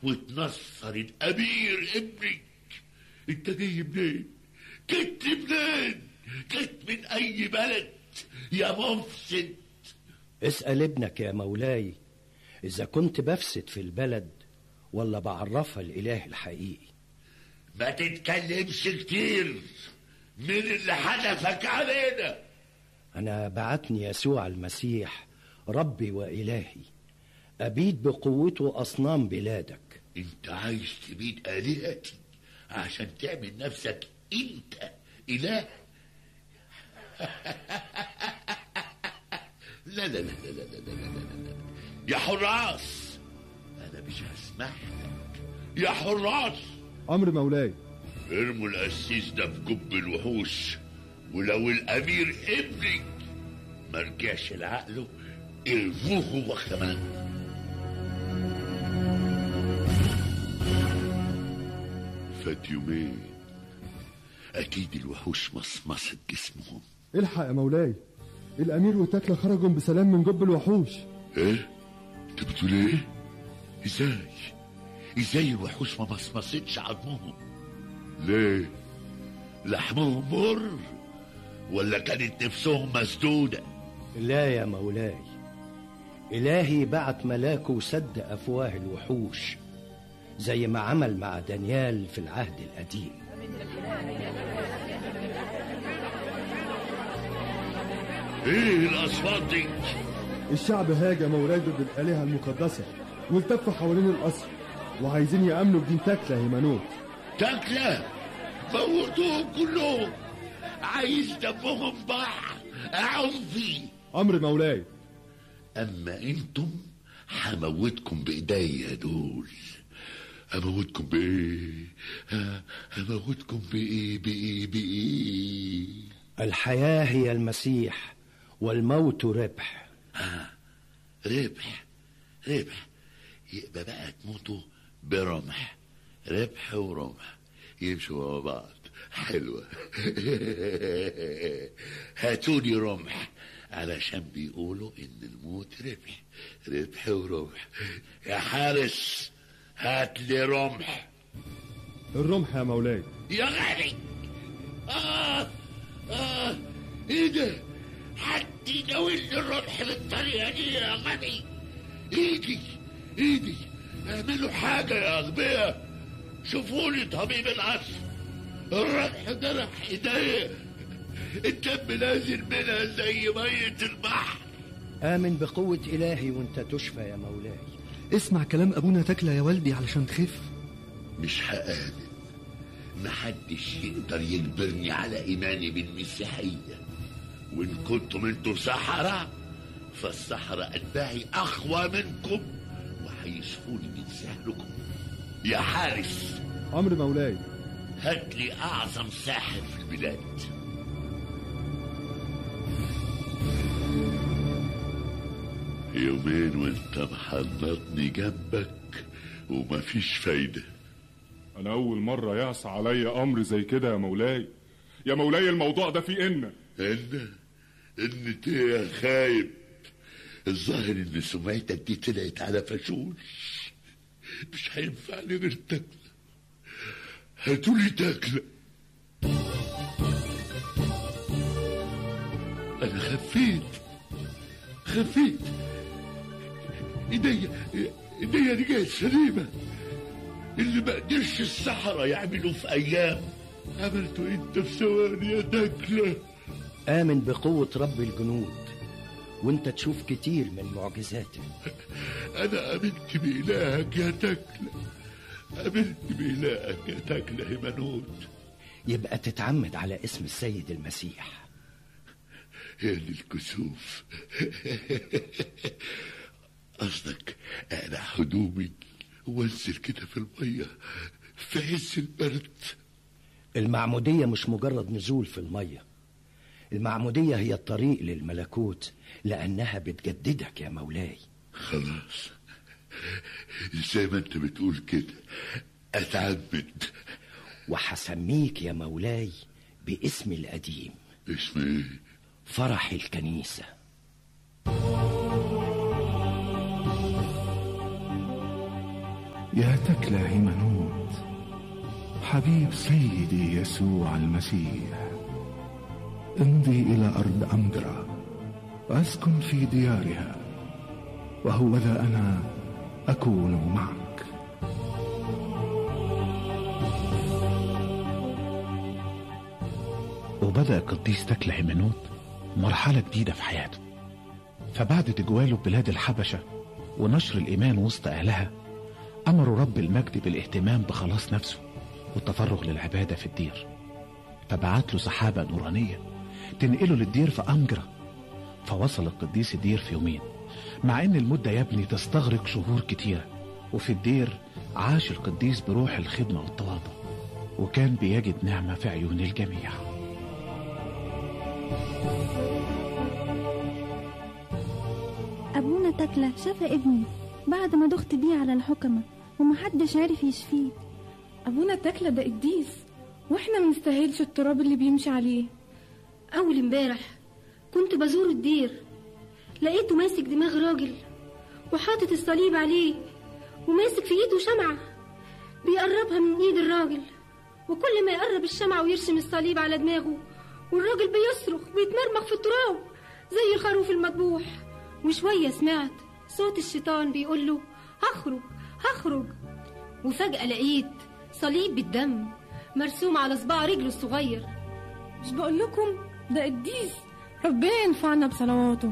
وتنصر الامير ابنك انت جاي منين كنت منين كنت من اي بلد يا مفسد اسأل ابنك يا مولاي إذا كنت بفسد في البلد ولا بعرفها الإله الحقيقي ما تتكلمش كتير مين اللي حدفك علينا أنا بعتني يسوع المسيح ربي وإلهي أبيد بقوته أصنام بلادك انت عايز تبيد الهتي عشان تعمل نفسك انت اله لا لا لا لا لا لا لا لا لا لا يا حراس انا مش هسمح لك يا حراس أمر مولاي ارموا القسيس ده في جب الوحوش ولو الامير ابنك ما رجعش لعقله ارموه هو كمان فات يومين اكيد الوحوش مصمصت جسمهم الحق يا مولاي الأمير وتكلة خرجوا بسلام من جب الوحوش ايه انت بتقول ايه ازاي ازاي الوحوش ما مصمصتش عظمهم ليه لحمهم مر ولا كانت نفسهم مسدوده لا يا مولاي إلهي بعت ملاكه وسد أفواه الوحوش زي ما عمل مع دانيال في العهد القديم ايه الاصوات دي الشعب هاجم مولاي ضد الآلهة المقدسة والتفوا حوالين القصر وعايزين يأمنوا بدين تكلة هيمانوت تاكله موتوهم كلهم عايز دمهم بحر عنفي أمر مولاي اما انتم هموتكم بايديا دول اموتكم بايه ها، اموتكم بايه بايه بايه الحياة هي المسيح والموت ربح ربح ربح يبقى بقى تموتوا برمح ربح ورمح يمشوا مع بعض حلوة هاتوني رمح علشان بيقولوا ان الموت ربح ربح ورمح يا حارس هات لي رمح الرمح يا مولاي يا غالي آه آه إيه ده؟ حد يناولني الرمح بالطريقة دي يا غبي إيدي إيدي اعملوا حاجة يا أغبياء شوفوا لي طبيب العصر الرمح جرح إيديا الدم نازل منها زي مية البحر آمن بقوة إلهي وانت تشفى يا مولاي اسمع كلام أبونا تكلة يا والدي علشان تخف مش هآمن محدش يقدر يجبرني على إيماني بالمسيحية وإن كنتم انتوا سحرة فالسحرة أتباعي أقوى منكم وهيشفوني من سحركم يا حارس أمر مولاي هات لي أعظم ساحر في البلاد يومين وانت محنطني جنبك ومفيش فايده انا اول مرة يعصى عليا امر زي كده يا مولاي يا مولاي الموضوع ده فيه ان ان ان ايه يا خايب الظاهر ان سمعتك دي طلعت على فشوش مش هينفع لي غير تاكله هاتولي تاكله انا خفيت خفيت ايديا ايديا رجعت سليمه اللي ما قدرش السحرة يعملوا في ايام عملته انت في ثواني يا تاكله آمن بقوة رب الجنود وانت تشوف كتير من معجزاته انا امنت بإلهك يا تاكله امنت بإلهك يا تاكله هيمنوت يبقى تتعمد على اسم السيد المسيح يا للكسوف قصدك اقلع هدومي وانزل كده في الميه في عز البرد المعمودية مش مجرد نزول في المية المعمودية هي الطريق للملكوت لأنها بتجددك يا مولاي خلاص زي ما انت بتقول كده اتعبد وحسميك يا مولاي باسم القديم اسم ايه فرح الكنيسة يا تكلى هيمنوت حبيب سيدي يسوع المسيح امضي إلى أرض أمجرة وأسكن في ديارها وهوذا أنا أكون معك وبدأ القديس تكل هيمنوت مرحلة جديدة في حياته فبعد تجواله بلاد الحبشة ونشر الإيمان وسط أهلها أمروا رب المجد بالاهتمام بخلاص نفسه والتفرغ للعبادة في الدير فبعت له سحابة نورانية تنقله للدير في أمجرة فوصل القديس الدير في يومين مع ان المدة يا ابني تستغرق شهور كتيرة وفي الدير عاش القديس بروح الخدمة والتواضع وكان بيجد نعمة في عيون الجميع أبونا تكلة شفى ابني بعد ما دخت بيه على الحكمة ومحدش عارف يشفيه أبونا تكلة ده قديس واحنا منستاهلش التراب اللي بيمشي عليه أول امبارح كنت بزور الدير لقيته ماسك دماغ راجل وحاطط الصليب عليه وماسك في ايده شمعة بيقربها من ايد الراجل وكل ما يقرب الشمعة ويرسم الصليب على دماغه والراجل بيصرخ ويتمرمغ في التراب زي الخروف المذبوح وشوية سمعت صوت الشيطان بيقول له هخرج هخرج وفجأة لقيت صليب بالدم مرسوم على صباع رجله الصغير مش بقول لكم ده قديس ربنا ينفعنا بصلواته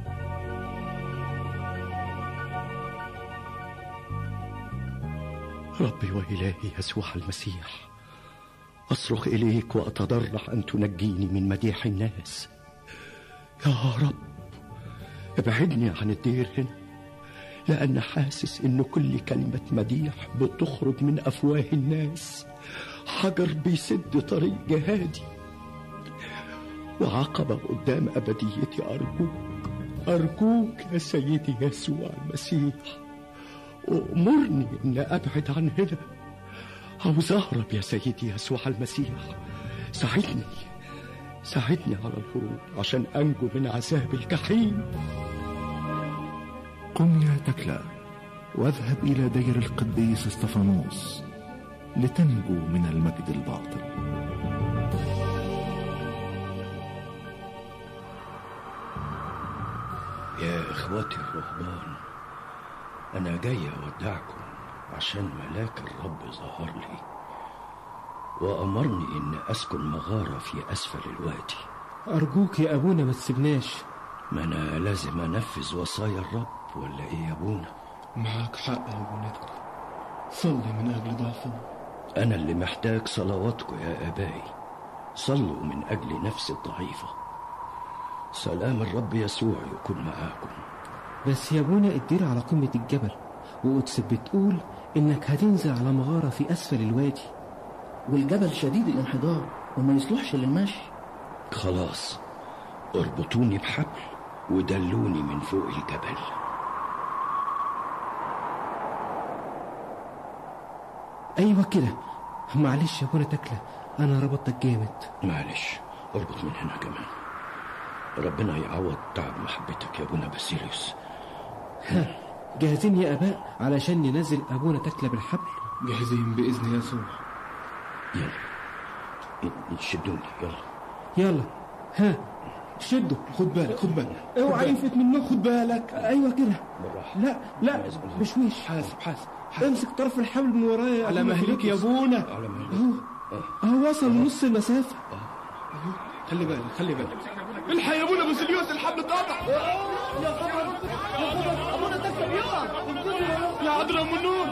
ربي وإلهي يسوع المسيح أصرخ إليك وأتضرع أن تنجيني من مديح الناس يا رب ابعدني عن الدير هنا لأن حاسس إن كل كلمة مديح بتخرج من أفواه الناس حجر بيسد طريق جهادي وعقبة قدام أبديتي أرجوك أرجوك يا سيدي يسوع المسيح وأمرني إن أبعد عن هنا عاوز أهرب يا سيدي يسوع المسيح ساعدني ساعدني على الهروب عشان أنجو من عذاب الجحيم قم يا تكلا واذهب إلى دير القديس استفانوس لتنجو من المجد الباطل يا إخوتي الرهبان أنا جاي أودعكم عشان ملاك الرب ظهر لي وأمرني إن أسكن مغارة في أسفل الوادي أرجوك يا أبونا ما تسيبناش ما أنا لازم أنفذ وصايا الرب ولا إيه يا أبونا معاك حق يا أبونتك صلي من أجل ضعفنا أنا اللي محتاج صلواتكم يا آبائي صلوا من أجل نفسي الضعيفة سلام الرب يسوع يكون معاكم بس يا أبونا الدير على قمة الجبل وقدس بتقول إنك هتنزل على مغارة في أسفل الوادي والجبل شديد الانحدار وما يصلحش للمشي خلاص اربطوني بحبل ودلوني من فوق الجبل أيوة كده معلش يا أبونا تكلة أنا ربطتك جامد معلش اربط من هنا كمان ربنا يعوض تعب محبتك يا ابونا باسيليوس ها جاهزين يا اباء علشان ننزل ابونا تكله بالحبل جاهزين باذن يسوع يلا شدوني يلا يلا ها شدوا خد بالك خد بالك اوعى ينفت منه خد بالك ايوه كده بالراحه لا لا بشويش حاسب حاسب امسك طرف الحبل من ورايا على مهلك يا ابونا على مهلك اهو اهو وصل نص المسافه ايوه خلي بالك خلي بالك الحق يا ابونا باسيليوس الحبل اتقطع يا خبر يا خبر ابونا تكله بيقع يا عذراء ام النور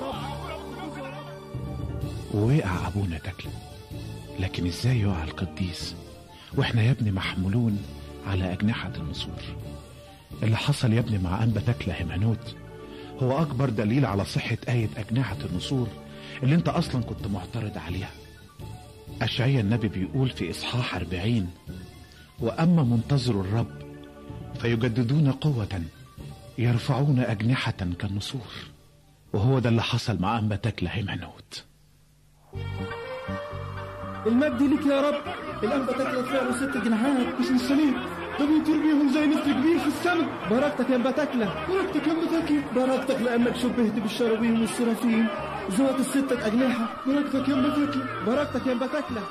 ووقع أبونا تكلة لكن إزاي يقع القديس وإحنا يا ابني محمولون على أجنحة النسور اللي حصل يا ابني مع أنبا تكلة هيمانوت هو أكبر دليل على صحة آية أجنحة النسور اللي أنت أصلا كنت معترض عليها أشعيا النبي بيقول في إصحاح أربعين وأما منتظر الرب فيجددون قوة يرفعون أجنحة كالنسور وهو ده اللي حصل مع أنبا تكلة هيمانوت المجد ليك يا رب الانبا تكله طلع له ست جناحات مش من الصليب ده بيطير بيهم زي نسر كبير في السماء بركتك يا بتاكلة بركتك يا بتاكلة بركتك لأنك شبهت بالشراويل والسرافين ذوات الستة أجنحة بركتك يا بتاكلة بركتك يا بتاكلة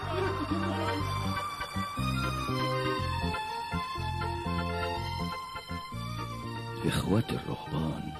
إخوتي الرهبان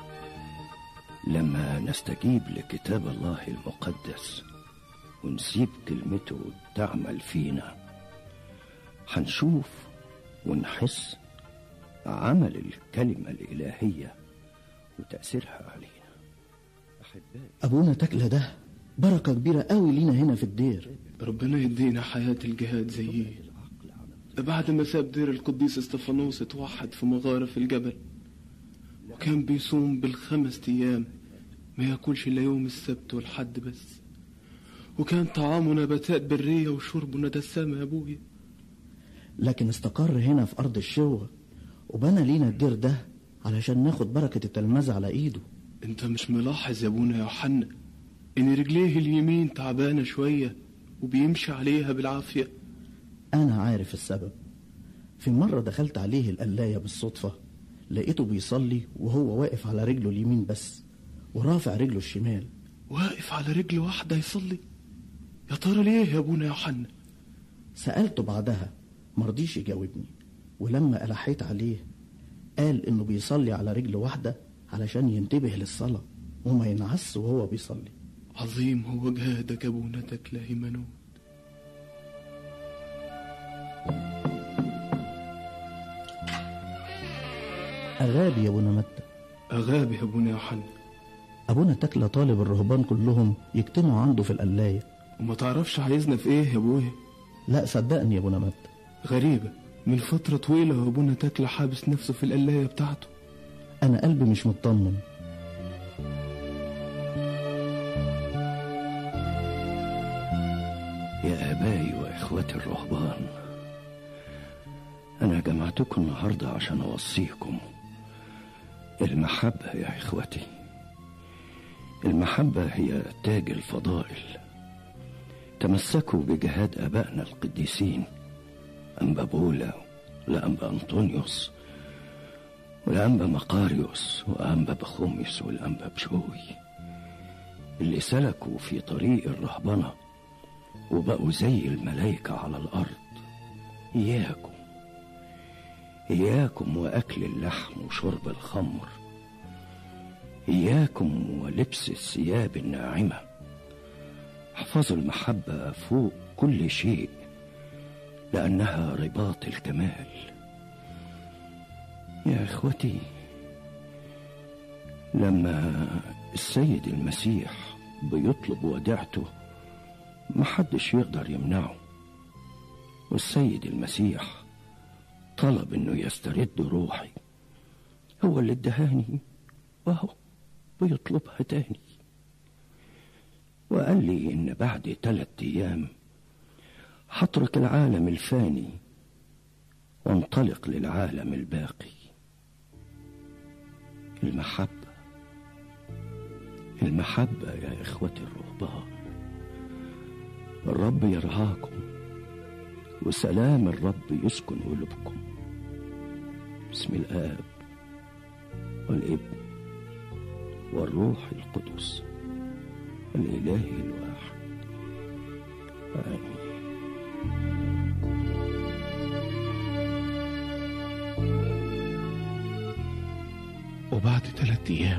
لما نستجيب لكتاب الله المقدس ونسيب كلمته تعمل فينا هنشوف ونحس عمل الكلمة الإلهية وتأثيرها علينا أحبائي أبونا تكلة ده بركة كبيرة قوي لينا هنا في الدير ربنا يدينا حياة الجهاد زيه ده بعد ما ساب دير القديس استفانوس اتوحد في مغارة في الجبل وكان بيصوم بالخمس أيام ما ياكلش إلا يوم السبت والحد بس وكان طعامه نباتات برية وشربه دسامة يا أبويا لكن استقر هنا في أرض الشوة وبنى لينا الدير ده علشان ناخد بركة التلمذة على إيده انت مش ملاحظ يا ابونا يوحنا ان رجليه اليمين تعبانة شوية وبيمشي عليها بالعافية أنا عارف السبب في مرة دخلت عليه القلاية بالصدفة لقيته بيصلي وهو واقف على رجله اليمين بس ورافع رجله الشمال واقف على رجل واحدة يصلي يا ترى ليه يا ابونا يوحنا سألته بعدها مرضيش يجاوبني ولما ألحيت عليه قال إنه بيصلي على رجل واحدة علشان ينتبه للصلاة وما ينعس وهو بيصلي عظيم هو جهادك يا ابونا تكله هيمنوت أغابي يا أبونا متى أغابي يا ابونا يوحنا أبونا تكلة طالب الرهبان كلهم يجتمعوا عنده في القلاية وما تعرفش عايزنا في ايه يا ابويا لا صدقني يا أبونا متى غريبة من فترة طويلة وابونا تكلة حابس نفسه في القلاية بتاعته أنا قلبي مش مطمن يا آبائي وإخوتي الرهبان أنا جمعتكم النهاردة عشان أوصيكم المحبة يا إخوتي المحبة هي تاج الفضائل تمسكوا بجهاد آبائنا القديسين أنبا بولا لأنبا أنطونيوس والأنبا مقاريوس وأنبا بخوميس والأنبا بشوي اللي سلكوا في طريق الرهبنة وبقوا زي الملائكة على الأرض إياكم إياكم وأكل اللحم وشرب الخمر إياكم ولبس الثياب الناعمة احفظوا المحبة فوق كل شيء لأنها رباط الكمال يا إخوتي لما السيد المسيح بيطلب وديعته محدش يقدر يمنعه والسيد المسيح طلب انه يسترد روحي هو اللي ادهاني وهو بيطلبها تاني وقال لي ان بعد ثلاث ايام هترك العالم الفاني وانطلق للعالم الباقي المحبة المحبة يا إخوتي الرهبان الرب يرعاكم وسلام الرب يسكن قلوبكم بسم الآب والابن والروح القدس الإله الواحد آمين وبعد ثلاثة أيام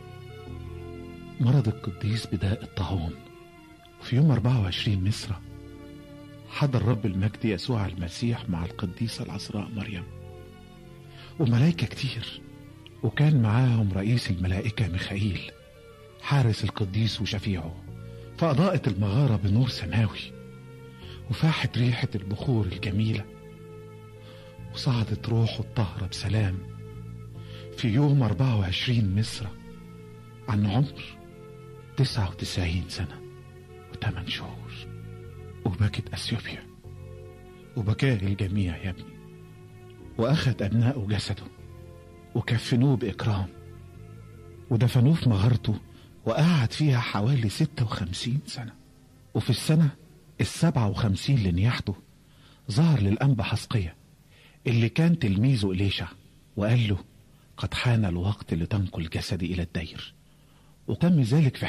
مرض القديس بداء الطاعون وفي يوم 24 مصر حضر رب المجد يسوع المسيح مع القديسة العذراء مريم وملائكة كتير وكان معاهم رئيس الملائكة ميخائيل حارس القديس وشفيعه فأضاءت المغارة بنور سماوي وفاحت ريحة البخور الجميلة وصعدت روحه الطاهرة بسلام في يوم 24 مصر عن عمر 99 سنة وثمان شهور وبكت أثيوبيا وبكاه الجميع يا ابني وأخذ أبناءه جسده وكفنوه بإكرام ودفنوه في مغارته وقعد فيها حوالي ستة وخمسين سنة وفي السنة السبعة وخمسين لنياحته ظهر للأنبا حسقية اللي كان تلميذه إليشع وقال له قد حان الوقت لتنقل جسدي إلى الدير وتم ذلك في